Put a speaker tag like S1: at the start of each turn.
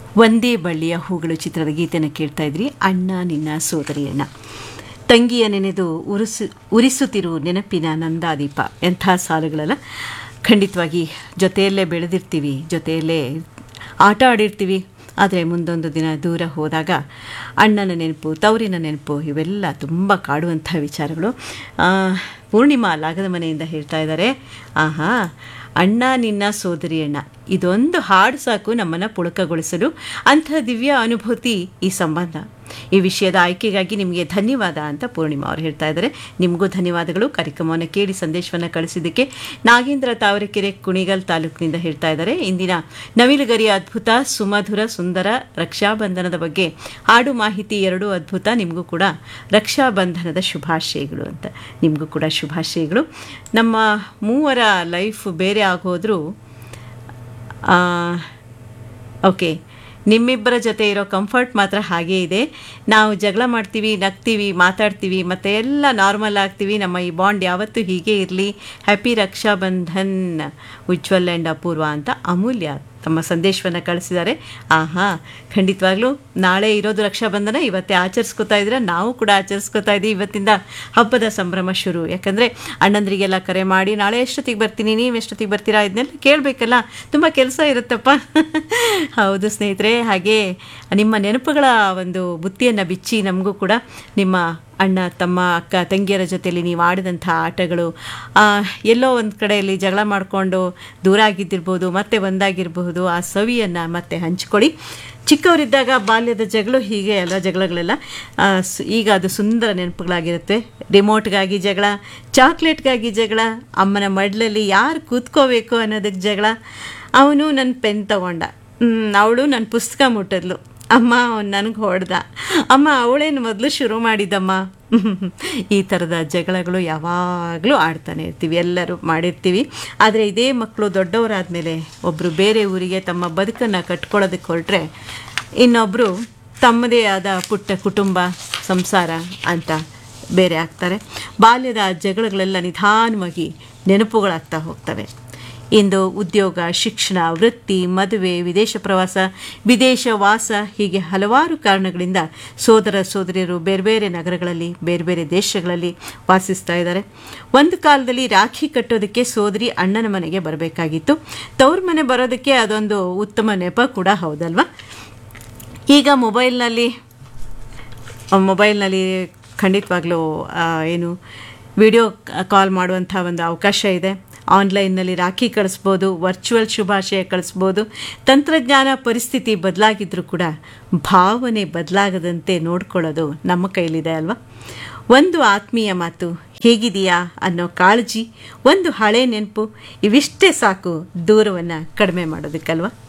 S1: ಒಂದೇ ಬಳ್ಳಿಯ ಹೂಗಳು ಚಿತ್ರದ ಗೀತೆಯನ್ನು ಕೇಳ್ತಾ ಇದ್ರಿ ಅಣ್ಣ ನಿನ್ನ ಸೋದರಿಯಣ್ಣ ತಂಗಿಯ ನೆನೆದು ಉರಿಸು ಉರಿಸುತ್ತಿರು ನೆನಪಿನ ನಂದಾದೀಪ ಎಂಥ ಸಾಲುಗಳಲ್ಲ ಖಂಡಿತವಾಗಿ ಜೊತೆಯಲ್ಲೇ ಬೆಳೆದಿರ್ತೀವಿ ಜೊತೆಯಲ್ಲೇ ಆಟ ಆಡಿರ್ತೀವಿ ಆದರೆ ಮುಂದೊಂದು ದಿನ ದೂರ ಹೋದಾಗ ಅಣ್ಣನ ನೆನಪು ತವರಿನ ನೆನಪು ಇವೆಲ್ಲ ತುಂಬ ಕಾಡುವಂಥ ವಿಚಾರಗಳು ಆ, ಪೂರ್ಣಿಮಾ ಲಾಗದ ಮನೆಯಿಂದ ಹೇಳ್ತಾ ಇದ್ದಾರೆ ಆಹಾ ಅಣ್ಣ ನಿನ್ನ ಸೋದರಿ ಅಣ್ಣ ಇದೊಂದು ಹಾಡು ಸಾಕು ನಮ್ಮನ್ನು ಪುಳಕಗೊಳಿಸಲು ಅಂಥ ದಿವ್ಯ ಅನುಭೂತಿ ಈ ಸಂಬಂಧ ಈ ವಿಷಯದ ಆಯ್ಕೆಗಾಗಿ ನಿಮಗೆ ಧನ್ಯವಾದ ಅಂತ ಪೂರ್ಣಿಮಾ ಅವರು ಹೇಳ್ತಾ ಇದ್ದಾರೆ ನಿಮಗೂ ಧನ್ಯವಾದಗಳು ಕಾರ್ಯಕ್ರಮವನ್ನು ಕೇಳಿ ಸಂದೇಶವನ್ನು ಕಳಿಸಿದ್ದಕ್ಕೆ ನಾಗೇಂದ್ರ ತಾವರೆಕೆರೆ ಕುಣಿಗಲ್ ತಾಲೂಕಿನಿಂದ ಹೇಳ್ತಾ ಇದ್ದಾರೆ ಇಂದಿನ ನವಿಲುಗರಿಯ ಅದ್ಭುತ ಸುಮಧುರ ಸುಂದರ ರಕ್ಷಾಬಂಧನದ ಬಗ್ಗೆ ಹಾಡು ಮಾಹಿತಿ ಎರಡೂ ಅದ್ಭುತ ನಿಮಗೂ ಕೂಡ ರಕ್ಷಾಬಂಧನದ ಶುಭಾಶಯಗಳು ಅಂತ ನಿಮಗೂ ಕೂಡ ಶುಭಾಶಯಗಳು ನಮ್ಮ ಮೂವರ ಲೈಫ್ ಬೇರೆ ಆಗೋದ್ರೂ ಓಕೆ ನಿಮ್ಮಿಬ್ಬರ ಜೊತೆ ಇರೋ ಕಂಫರ್ಟ್ ಮಾತ್ರ ಹಾಗೇ ಇದೆ ನಾವು ಜಗಳ ಮಾಡ್ತೀವಿ ನಗ್ತೀವಿ ಮಾತಾಡ್ತೀವಿ ಮತ್ತು ಎಲ್ಲ ನಾರ್ಮಲ್ ಆಗ್ತೀವಿ ನಮ್ಮ ಈ ಬಾಂಡ್ ಯಾವತ್ತೂ ಹೀಗೆ ಇರಲಿ ಹ್ಯಾಪಿ ರಕ್ಷಾಬಂಧನ್ ಉಜ್ವಲ್ ಆ್ಯಂಡ್ ಅಪೂರ್ವ ಅಂತ ಅಮೂಲ್ಯ ತಮ್ಮ ಸಂದೇಶವನ್ನು ಕಳಿಸಿದ್ದಾರೆ ಆಹಾ ಖಂಡಿತವಾಗ್ಲೂ ನಾಳೆ ಇರೋದು ರಕ್ಷಾಬಂಧನ ಇವತ್ತೇ ಆಚರಿಸ್ಕೊತಾ ಇದ್ರೆ ನಾವು ಕೂಡ ಆಚರಿಸ್ಕೊತಾ ಇದ್ದೀವಿ ಇವತ್ತಿಂದ ಹಬ್ಬದ ಸಂಭ್ರಮ ಶುರು ಯಾಕಂದರೆ ಅಣ್ಣಂದ್ರಿಗೆಲ್ಲ ಕರೆ ಮಾಡಿ ನಾಳೆ ಎಷ್ಟೊತ್ತಿಗೆ ಬರ್ತೀನಿ ನೀವು ಎಷ್ಟೊತ್ತಿಗೆ ಬರ್ತೀರಾ ಇದನ್ನೆಲ್ಲ ಕೇಳಬೇಕಲ್ಲ ತುಂಬ ಕೆಲಸ ಇರುತ್ತಪ್ಪ ಹೌದು ಸ್ನೇಹಿತರೆ ಹಾಗೆ ನಿಮ್ಮ ನೆನಪುಗಳ ಒಂದು ಬುತ್ತಿಯನ್ನು ಬಿಚ್ಚಿ ನಮಗೂ ಕೂಡ ನಿಮ್ಮ ಅಣ್ಣ ತಮ್ಮ ಅಕ್ಕ ತಂಗಿಯರ ಜೊತೆಯಲ್ಲಿ ನೀವು ಆಡಿದಂಥ ಆಟಗಳು ಆ, ಎಲ್ಲೋ ಒಂದು ಕಡೆಯಲ್ಲಿ ಜಗಳ ಮಾಡಿಕೊಂಡು ದೂರ ಆಗಿದ್ದಿರ್ಬೋದು ಮತ್ತೆ ಒಂದಾಗಿರಬಹುದು ಆ ಸವಿಯನ್ನು ಮತ್ತೆ ಹಂಚ್ಕೊಳ್ಳಿ ಚಿಕ್ಕವರಿದ್ದಾಗ ಬಾಲ್ಯದ ಜಗಳು ಹೀಗೆ ಎಲ್ಲ ಜಗಳಗಳೆಲ್ಲ ಆ, ಸು- ಈಗ ಅದು ಸುಂದರ ನೆನಪುಗಳಾಗಿರುತ್ತೆ ರಿಮೋಟ್ಗಾಗಿ ಜಗಳ ಚಾಕ್ಲೇಟ್ಗಾಗಿ ಜಗಳ ಅಮ್ಮನ ಮಡ್ಲಲ್ಲಿ ಯಾರು ಕೂತ್ಕೋಬೇಕು ಅನ್ನೋದಕ್ಕೆ ಜಗಳ ಅವನು ನನ್ನ ಪೆನ್ ತಗೊಂಡ ಅವಳು ನನ್ನ ಪುಸ್ತಕ ಮುಟ್ಟಿದ್ಲು ಅಮ್ಮ ಅವ್ನು ನನಗೆ ಹೊಡೆದ ಅಮ್ಮ ಅವಳೇನು ಮೊದಲು ಶುರು ಮಾಡಿದ್ದಮ್ಮ ಈ ಥರದ ಜಗಳಗಳು ಯಾವಾಗಲೂ ಆಡ್ತಾನೆ ಇರ್ತೀವಿ ಎಲ್ಲರೂ ಮಾಡಿರ್ತೀವಿ ಆದರೆ ಇದೇ ಮಕ್ಕಳು ದೊಡ್ಡವರಾದಮೇಲೆ ಒಬ್ಬರು ಬೇರೆ ಊರಿಗೆ ತಮ್ಮ ಬದುಕನ್ನು ಕಟ್ಕೊಳ್ಳೋದಕ್ಕೆ ಹೊರಟ್ರೆ ಇನ್ನೊಬ್ಬರು ತಮ್ಮದೇ ಆದ ಪುಟ್ಟ ಕುಟುಂಬ ಸಂಸಾರ ಅಂತ ಬೇರೆ ಆಗ್ತಾರೆ ಬಾಲ್ಯದ ಆ ಜಗಳಗಳೆಲ್ಲ ನಿಧಾನವಾಗಿ ನೆನಪುಗಳಾಗ್ತಾ ಹೋಗ್ತವೆ ಇಂದು ಉದ್ಯೋಗ ಶಿಕ್ಷಣ ವೃತ್ತಿ ಮದುವೆ ವಿದೇಶ ಪ್ರವಾಸ ವಿದೇಶ ವಾಸ ಹೀಗೆ ಹಲವಾರು ಕಾರಣಗಳಿಂದ ಸೋದರ ಸೋದರಿಯರು ಬೇರೆ ಬೇರೆ ನಗರಗಳಲ್ಲಿ ಬೇರೆ ಬೇರೆ ದೇಶಗಳಲ್ಲಿ ವಾಸಿಸ್ತಾ ಇದ್ದಾರೆ ಒಂದು ಕಾಲದಲ್ಲಿ ರಾಖಿ ಕಟ್ಟೋದಕ್ಕೆ ಸೋದರಿ ಅಣ್ಣನ ಮನೆಗೆ ಬರಬೇಕಾಗಿತ್ತು ತವ್ರ ಮನೆ ಬರೋದಕ್ಕೆ ಅದೊಂದು ಉತ್ತಮ ನೆಪ ಕೂಡ ಹೌದಲ್ವಾ ಈಗ ಮೊಬೈಲ್ನಲ್ಲಿ ಮೊಬೈಲ್ನಲ್ಲಿ ಖಂಡಿತವಾಗ್ಲೂ ಆ, ಏನು ವಿಡಿಯೋ ಕಾಲ್ ಮಾಡುವಂಥ ಒಂದು ಅವಕಾಶ ಇದೆ ಆನ್ಲೈನ್ನಲ್ಲಿ ರಾಖಿ ಕಳಿಸ್ಬೋದು ವರ್ಚುವಲ್ ಶುಭಾಶಯ ಕಳಿಸ್ಬೋದು ತಂತ್ರಜ್ಞಾನ ಪರಿಸ್ಥಿತಿ ಬದಲಾಗಿದ್ರೂ ಕೂಡ ಭಾವನೆ ಬದಲಾಗದಂತೆ ನೋಡ್ಕೊಳ್ಳೋದು ನಮ್ಮ ಕೈಲಿದೆ ಅಲ್ವಾ ಒಂದು ಆತ್ಮೀಯ ಮಾತು ಹೇಗಿದೆಯಾ ಅನ್ನೋ ಕಾಳಜಿ ಒಂದು ಹಳೆ ನೆನಪು ಇವಿಷ್ಟೇ ಸಾಕು ದೂರವನ್ನು ಕಡಿಮೆ ಮಾಡೋದಕ್ಕಲ್ವಾ